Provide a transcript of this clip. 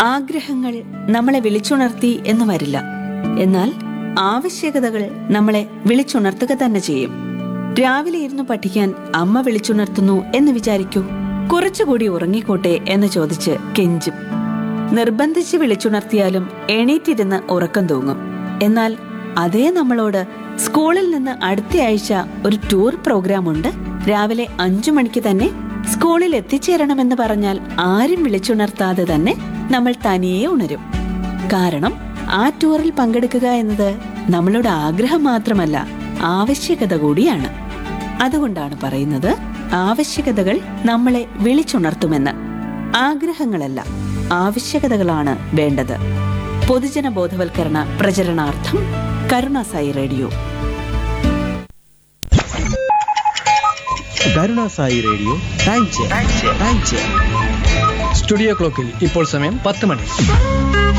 ആഗ്രഹങ്ങൾ നമ്മളെ വിളിച്ചുണർത്തി എന്ന് വരില്ല എന്നാൽ ആവശ്യകതകൾ നമ്മളെ വിളിച്ചുണർത്തുക തന്നെ ചെയ്യും രാവിലെ ഇരുന്ന് പഠിക്കാൻ അമ്മ വിളിച്ചുണർത്തുന്നു എന്ന് വിചാരിക്കൂ കുറച്ചുകൂടി ഉറങ്ങിക്കോട്ടെ എന്ന് ചോദിച്ച് കെഞ്ചും നിർബന്ധിച്ച് വിളിച്ചുണർത്തിയാലും എണീറ്റിരുന്ന് ഉറക്കം തൂങ്ങും എന്നാൽ അതേ നമ്മളോട് സ്കൂളിൽ നിന്ന് അടുത്തയാഴ്ച ഒരു ടൂർ പ്രോഗ്രാം ഉണ്ട് രാവിലെ അഞ്ചു മണിക്ക് തന്നെ സ്കൂളിൽ എത്തിച്ചേരണമെന്ന് പറഞ്ഞാൽ ആരും വിളിച്ചുണർത്താതെ തന്നെ നമ്മൾ തനിയെ ഉണരും കാരണം ആ ടൂറിൽ പങ്കെടുക്കുക എന്നത് നമ്മളുടെ ആഗ്രഹം മാത്രമല്ല ആവശ്യകത കൂടിയാണ് അതുകൊണ്ടാണ് പറയുന്നത് ആവശ്യകതകൾ നമ്മളെ വിളിച്ചുണർത്തുമെന്ന് ആഗ്രഹങ്ങളല്ല ആവശ്യകതകളാണ് വേണ്ടത് പൊതുജന ബോധവൽക്കരണ പ്രചരണാർത്ഥം Karunasai radio Karunasai radio time chair time chair studio ക്ലോക്കിൽ ഇപ്പോൾ സമയം പത്ത് മണി